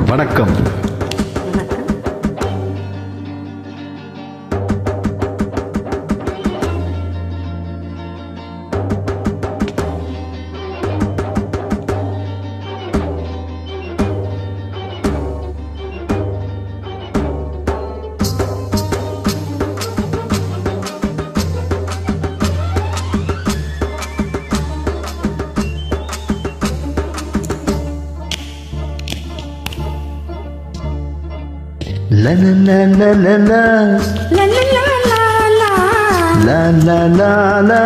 வணக்கம் La la la la la la La la la la la. la la la la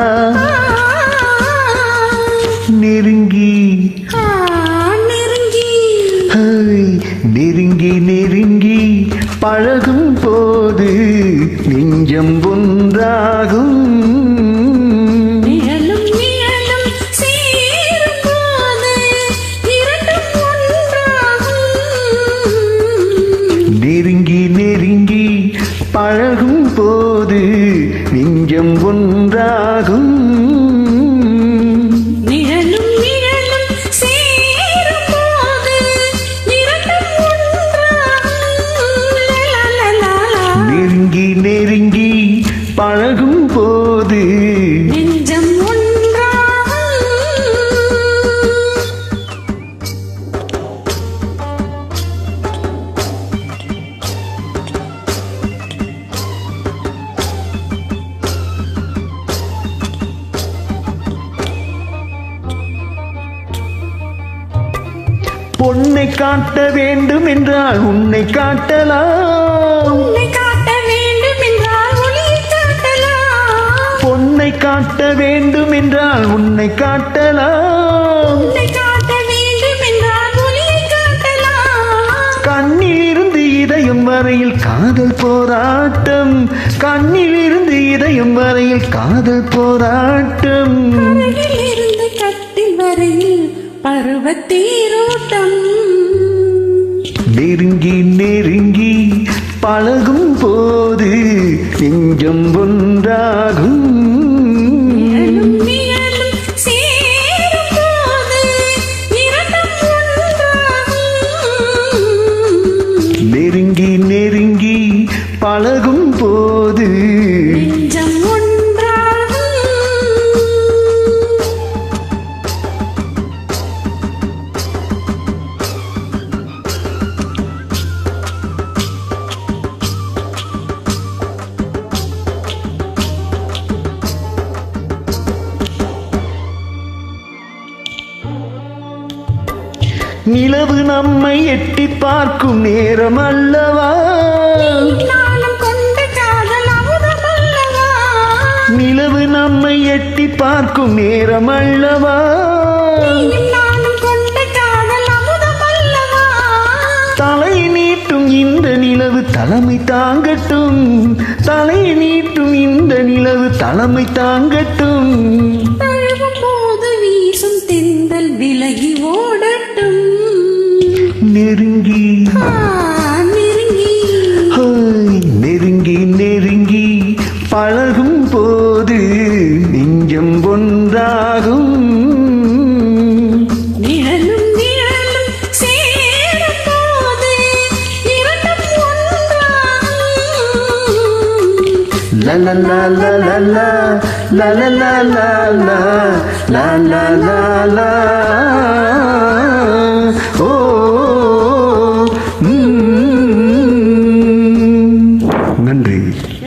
ஆ, நெருங்கி ஆ, நெருங்கி high, நெருங்கி நெருங்கி பழகும் போது நெஞ்சம் ஒன்றாகும் நிழலும் நிழலும் சேரும்போது இரண்டும் ஒன்றாகும். நெருங்கி நெருங்கி பழகும் போது நெஞ்சம் ஒன்றாகும் நிழலும் நிழலும் சேரும்போது இரண்டும் ஒன்றாகும். லா, லா, லா, லா. நெருங்கி நெருங்கி பழகும் போது நெஞ்சம் ஒன்றாகும் பொன்னை காட்ட வேண்டும் என்றால் உன்னை காட்டலாம் உன்னை காட்ட வேண்டும் என்றால் ஒளியை காட்டலாம் பொன்னை காட்ட வேண்டும் என்றால் உன்னை காட்டலாம் உன்னை காட்ட வேண்டும் என்றால் ஒளியை காட்டலாம் கண்ணில் இருந்து இதயம் வரையில் காதல் போராட்டம் கண்ணில் இருந்து இதயம் வரையில் காதல் போராட்டம் அருகில் இருந்து கட்டில் வரையில் பருவத்தீரோட்டம் நெருங்கி நெருங்கி பழகும் போது நெஞ்சம் ஒன்றாகும் நிழலும் நிழலும் சேரும்போது இரண்டும் ஒன்றாகும் நெருங்கி நெருங்கி பழகும் போது நெஞ்சம் ஒன்றாகும் நிலவு நம்மை எட்டி பார்க்கும் நேரம் அல்லவா நாணம் கொண்ட காதல் அமுதமல்லவா நிலவு நம்மை எட்டி பார்க்கும் நேரம் அல்லவா நீயும் நானும் கொண்ட காதல் அமுதமல்லவா தலை நீட்டும் இந்த நிலவு தலைமை தாங்கட்டும் தலை நீட்டும் இந்த நிலவு தலைமை தாங்கட்டும் தழுவும் போது வீசும் தென்றல் விலகி ஓடட்டும் நெருங்கி ஆ, நெருங்கி ஹாய், நெருங்கி நெருங்கி பழகும் போது நெஞ்சம் ஒன்றாகும் நிழலும் நிழலும் சேரும் போது இரண்டும் ஒன்றாகும் La la la la la la la la la la la la la la la ஓ ம். நன்றி